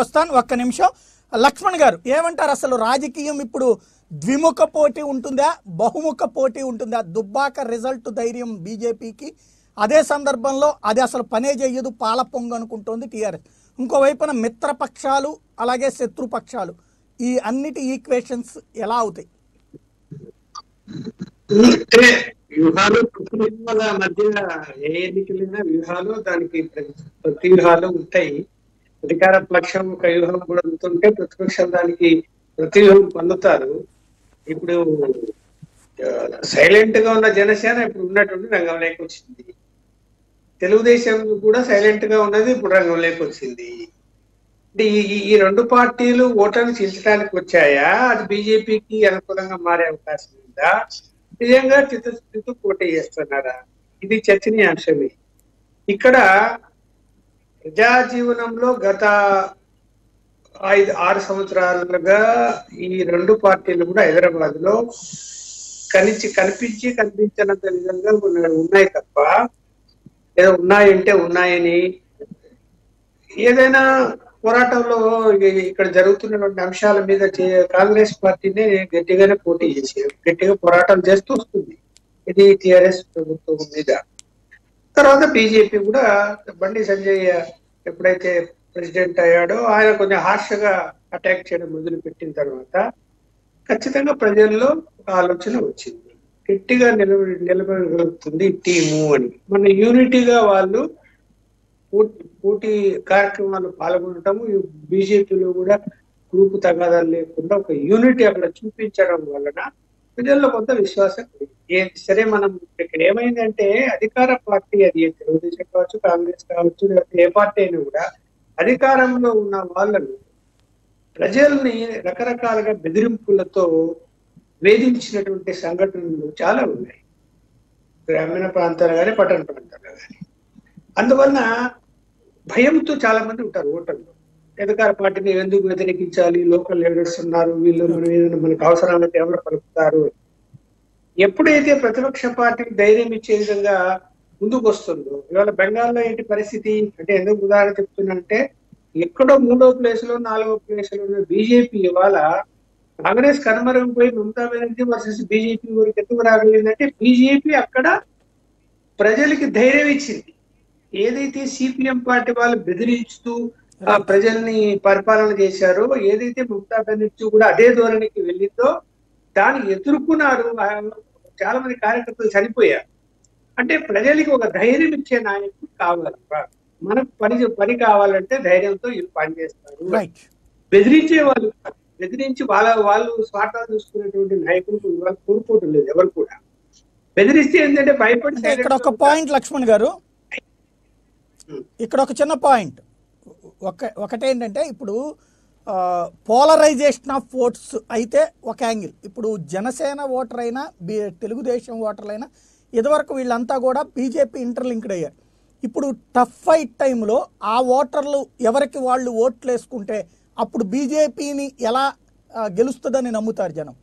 వస్తాను ఒక్క నిమిషం లక్ష్మణ్ గారు ఏమంటారు అసలు రాజకీయం ఇప్పుడు ద్విముఖ పోటీ ఉంటుందా బహుముఖ పోటీ ఉంటుందా దుబ్బాక రిజల్ట్ ధైర్యం బీజేపీకి అదే సందర్భంలో అది అసలు పనే చెయ్యదు పాల పొంగు అనుకుంటోంది టీఆర్ఎస్ ఇంకోవైపున మిత్రపక్షాలు అలాగే శత్రుపక్షాలు ఈ అన్నిటి ఈక్వేషన్స్ ఎలా అవుతాయి అంటే వ్యూహాలు ప్రతి వ్యూహాల మధ్య ఏ ఎన్నికలైనా వ్యూహాలు దానికి ప్రతి ప్రతి వ్యూహాలు ఉంటాయి అధికార పక్షం ఒక వ్యూహం కూడా ఉంటుంటే ప్రతిపక్షం దానికి ప్రతి వ్యూహం పొందుతారు ఇప్పుడు సైలెంట్ గా ఉన్న జనసేన ఇప్పుడు ఉన్నటువంటి రంగంలోకి వచ్చింది తెలుగుదేశం కూడా సైలెంట్ గా ఉన్నది ఇప్పుడు రంగంలోకి వచ్చింది అంటే ఈ ఈ- ఈ రెండు పార్టీలు ఓటర్ని చీల్చడానికి వచ్చాయా అది బీజేపీకి అనుకూలంగా మారే అవకాశం ఉందా నిజంగా చిత్తశుద్ధితో పోటీ చేస్తున్నారా ఇది చర్చనీయాంశమే ఇక్కడ ప్రజా జీవనంలో గత ఐదు ఆరు సంవత్సరాలుగా ఈ రెండు పార్టీలు కూడా హైదరాబాద్ లో కనిచి కనిపించి కనిపించినంత విధంగా ఉన్న- ఉన్నాయి తప్ప ఏదో ఉన్నాయంటే ఉన్నాయని ఏదైనా పోరాటంలో ఇ- ఇక్కడ జరుగుతున్నటువంటి అంశాల మీద చే- కాంగ్రెస్ పార్టీనే గట్టిగానే పోటీ చేసి గట్టిగా పోరాటం చేస్తూ వస్తుంది ఇది టిఆర్ఎస్ ప్రభుత్వం మీద తర్వాత బీజేపీ కూడా బండి సంజయ్ ఎప్పుడైతే ప్రెసిడెంట్ అయ్యాడో ఆయన కొంచెం హార్ష్గా అటాక్ చేయడం మొదలు పెట్టిన తర్వాత ఖచ్చితంగా ప్రజల్లో ఒక ఆలోచన వచ్చింది గట్టిగా నిలబడి నిలబడగలుగుతుంది టీము అని మన యూనిటీగా వాళ్ళు పోటీ పోటీ కార్యక్రమాలు పాల్గొనటము బీజేపీలో కూడా గ్రూపు తగాదాలు లేకుండా ఒక యూనిటీ అక్కడ చూపించడం వలన ప్రజల్లో కొంత విశ్వాసం కలిగింది. ఏ సరే మనం ఇక్కడ ఏమైందంటే అధికార పార్టీ అది తెలుగుదేశం కావచ్చు కాంగ్రెస్ కావచ్చు లేకపోతే ఏ పార్టీ అయినా కూడా అధికారంలో ఉన్న వాళ్ళను ప్రజల్ని రకరకాలుగా బెదిరింపులతో వేధించినటువంటి సంఘటనలు చాలా ఉన్నాయి గ్రామీణ ప్రాంతాలు కానీ పట్టణ ప్రాంతాలు కానీ అందువలన భయంతో చాలా మంది ఉంటారు ఓటర్లు అధికార పార్టీని ఎందుకు వ్యతిరేకించాలి లోకల్ లీడర్స్ ఉన్నారు వీళ్ళు మనం ఏదైనా మనకు అవసరాలైతే ఎవరు పలుకుతారు ఎప్పుడైతే ప్రతిపక్ష పార్టీకి ధైర్యం ఇచ్చే విధంగా ముందుకు వస్తుందో ఇవాళ బెంగాల్లో ఏంటి పరిస్థితి అంటే ఎందుకు ఉదాహరణ చెప్తున్నానంటే ఎక్కడో మూడో ప్లేస్ లో నాలుగో ప్లేస్ లో ఉన్న బీజేపీ ఇవాళ కాంగ్రెస్ కనుమరుగైపోయి మమతా బెనర్జీ వర్సెస్ బీజేపీ వరకు ఎందుకు రాగలిగిందంటే బీజేపీ అక్కడ ప్రజలకి ధైర్యం ఇచ్చింది ఏదైతే సిపిఎం పార్టీ వాళ్ళు బెదిరిస్తూ ఆ ప్రజల్ని పరిపాలన చేశారో ఏదైతే మమతా బెనర్జీ కూడా అదే ధోరణికి వెళ్ళిందో దాన్ని ఎదుర్కొన్నారు ఆ చాలా మంది కార్యకర్తలు చనిపోయారు అంటే ప్రజలకి ఒక ధైర్యం ఇచ్చే నాయకుడు కావాలి మనకు పని పని కావాలంటే ధైర్యంతో వీళ్ళు పనిచేస్తారు రైట్ బెదిరించే వాళ్ళు కాదు. బెదిరించి వాళ్ళ వాళ్ళు స్వార్థాలు చూసుకునేటువంటి నాయకులు ఇవాళ కోరుకోవటం లేదు ఎవరు కూడా బెదిరిస్తే ఏంటంటే భయపడి అంటే ఇక్కడ ఒక పాయింట్ లక్ష్మణ్ గారు ఇక్కడ ఒక చిన్న పాయింట్ ఒక ఒకటేంటంటే ఇప్పుడు పోలరైజేషన్ ఆఫ్ ఓట్స్ అయితే ఒక యాంగిల్ ఇప్పుడు జనసేన ఓటర్ అయినా బి తెలుగుదేశం ఓటర్లు అయినా ఇదివరకు వీళ్ళంతా కూడా బీజేపీ ఇంటర్లింక్డ్ అయ్యారు ఇప్పుడు టఫ్ ఫైట్ టైంలో ఆ ఓటర్లు ఎవరికి వాళ్ళు ఓట్లు వేసుకుంటే అప్పుడు బీజేపీని ఎలా ఆ, గెలుస్తుందని నమ్ముతారు జనం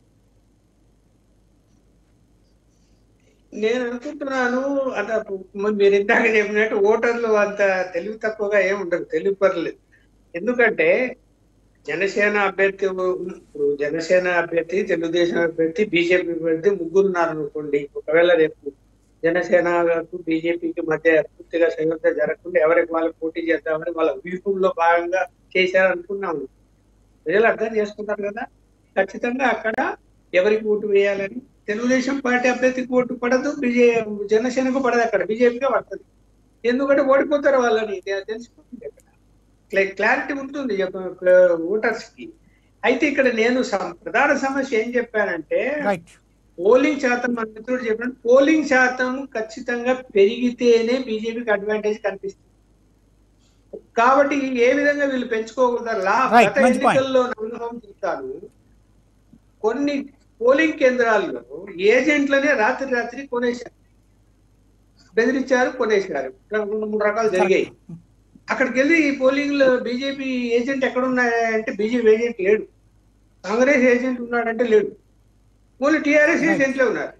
నేను అనుకుంటున్నాను అంత మ- మీరు ఇందాక చెప్పినట్టు ఓటర్లు అంత తెలివి తక్కువగా ఏమి ఉండదు తెలివి పర్లేదు ఎందుకంటే జనసేన అభ్యర్థి ఉ- ఇప్పుడు జనసేన అభ్యర్థి తెలుగుదేశం అభ్యర్థి బీజేపీ అభ్యర్థి ముగ్గురు ఉన్నారు అనుకోండి ఒకవేళ రేపు జనసేనకు బీజేపీకి మధ్య పూర్తిగా సంయుక్త జరగకుండా ఎవరికి వాళ్ళు పోటీ చేద్దామని వాళ్ళ వ్యూహంలో భాగంగా చేశారనుకున్నాము ప్రజలు అర్థం చేసుకుంటారు కదా ఖచ్చితంగా అక్కడ ఎవరికి ఓటు వేయాలని తెలుగుదేశం పార్టీ అభ్యర్థికి ఓటు పడదు బీజే జనసేనకు పడదు అక్కడ బీజేపీగా పడుతుంది ఎందుకంటే ఓడిపోతారు వాళ్ళని తె- తెలిసిపోతుంది అక్కడ క్లా- క్లారిటీ ఉంటుంది ఓటర్స్ కి అయితే ఇక్కడ నేను సమ- ప్రధాన సమస్య ఏం చెప్పానంటే రైట్ పోలింగ్ శాతం మన మిత్రుడు చెప్పినట్టు పోలింగ్ శాతం ఖచ్చితంగా పెరిగితేనే బీజేపీకి అడ్వాంటేజ్ కనిపిస్తుంది కాబట్టి ఏ విధంగా వీళ్ళు పెంచుకోగలుగుతారు లా Right, గత మంచి point. ఎన్నికల్లో అనుభవం చెప్తాను కొన్ని పోలింగ్ కేంద్రాల్లో ఏజెంట్లనే రాత్రి రాత్రి కొనేశారు బెదిరించారు కొనేశారు ఇట్లా రెండు మూడు రకాలు జరిగాయి అక్కడికి వెళ్ళి ఈ పోలింగ్ లో బీజేపీ ఏజెంట్ ఎక్కడ ఉన్నాయంటే బీజేపీ ఏజెంట్ లేడు కాంగ్రెస్ ఏజెంట్ ఉన్నాడంటే లేడు ఓన్లీ టిఆర్ఎస్ ఏజెంట్లే ఉన్నారు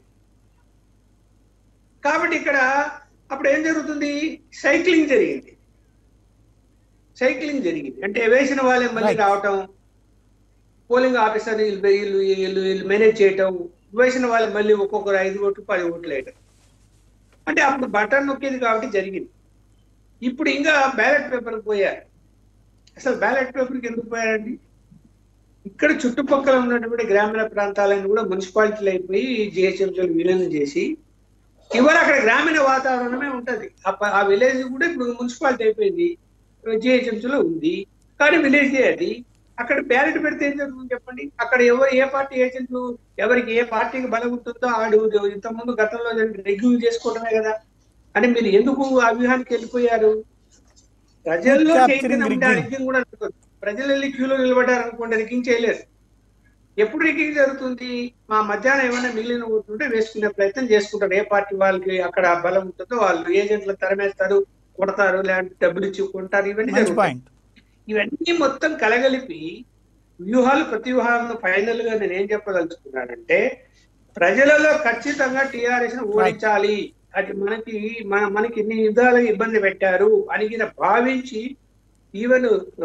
కాబట్టి ఇక్కడ అప్పుడు ఏం జరుగుతుంది సైక్లింగ్ జరిగింది సైక్లింగ్ జరిగింది అంటే వేసిన వాళ్ళే మళ్ళీ Right. రావటం పోలింగ్ ఆఫీసర్ వీళ్ళు వీళ్ళు వీళ్ళు వీళ్ళు మేనేజ్ చేయటం వేసిన వాళ్ళు మళ్ళీ ఒక్కొక్కరు ఐదు ఓట్లు పది ఓట్లు వేయటం అంటే అప్పుడు బటన్ నొక్కేది కాబట్టి జరిగింది ఇప్పుడు ఇంకా బ్యాలెట్ పేపర్ పోయారు అసలు బ్యాలెట్ పేపర్కి ఎందుకు పోయారండి ఇక్కడ చుట్టుపక్కల ఉన్నటువంటి గ్రామీణ ప్రాంతాలను కూడా మున్సిపాలిటీలు అయిపోయి జిహెచ్ఎంసీలు విలీనం చేసి ఇవాళ అక్కడ గ్రామీణ వాతావరణమే ఉంటది ఆ ప- ఆ విలేజ్ కూడా ఇప్పుడు మున్సిపాలిటీ అయిపోయింది జిహెచ్ఎంసీలో ఉంది కానీ విలేజ్ అది అక్కడ బ్యాలెట్ పెడితే ఏం జరుగుతుంది చెప్పండి అక్కడ ఎవరు ఏ పార్టీ ఏజెంట్లు ఎవరికి ఏ పార్టీకి బలం ఉంటుందో ఆడు ఇంతకుముందు గతంలో రెగ్యూ చేసుకోవడమే కదా అని మీరు ఎందుకు ఆ వ్యూహానికి వెళ్ళిపోయారు ప్రజల్లో Capturing చైతన్యం ఉంటే rigging. రిగ్గింగ్ కూడా జరగదు. ప్రజలు వెళ్ళి క్యూలో నిలబడ్డారు అనుకోండి రిగ్గింగ్ చేయలేరు ఎప్పుడు రిగ్గింగ్ జరుగుతుంది మా మధ్యాహ్నం ఏమైనా మిగిలిన ఓట్లు ఉంటే వేసుకునే ప్రయత్నం చేసుకుంటారు ఏ పార్టీ వాళ్ళకి అక్కడ బలం ఉంటుందో వాళ్ళు ఏజెంట్లు తరమేస్తారు కొడతారు లేదంటే డబ్బులు ఇచ్చి కొంటారు ఇవన్నీ మంచి జరుగుతాయి పాయింట్ ఇవన్నీ మొత్తం కలగలిపి వ్యూహాలు ప్రతి వ్యూహాలను ఫైనల్ గా నేను ఏం చెప్పదలుచుకున్నానంటే ప్రజలలో ఖచ్చితంగా టిఆర్ఎస్ ను ఓడించాలి అది మనకి మన మనకి ఇన్ని విధాలుగా ఇబ్బంది పెట్టారు అని గిన భావించి ఈవెన్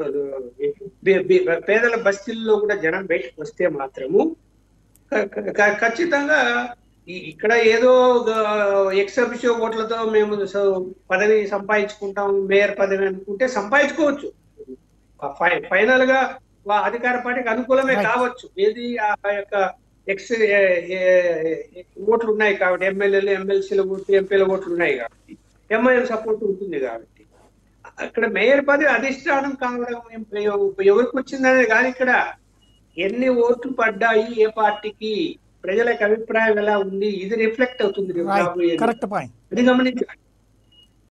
పేదల బస్తీల్లో కూడా జనం బయటకు వస్తే మాత్రము క- క- ఖచ్చితంగా ఈ- ఇక్కడ ఏదో ఎక్సబిషో ఓట్లతో మేము స- పదవి సంపాదించుకుంటాం మేయర్ పదవి అనుకుంటే సంపాదించుకోవచ్చు ఫై- ఫైనల్ గా వా- అధికార పార్టీకి అనుకూలమే Right. కావచ్చు ఏది ఆ యొక్క ఎక్స్ ఓట్లు ఉన్నాయి కాబట్టి ఎమ్మెల్యేలు ఎమ్మెల్సీల ఓట్లు ఎంపీల ఓట్లు ఉన్నాయి కాబట్టి ఎంఐఎం సపోర్ట్ ఉంటుంది కాబట్టి అక్కడ మేయర్ పదవి అధిష్టానం కావడం ఎం- ఎవ- ఎవరికి వచ్చిందనేది కాదు ఇక్కడ ఎన్ని ఓట్లు పడ్డాయి ఏ పార్టీకి ప్రజలకు అభిప్రాయం ఎలా ఉంది ఇది రిఫ్లెక్ట్ అవుతుంది రేపు రాబోయేది. కరెక్ట్ పాయింట్ అది గమనించాలి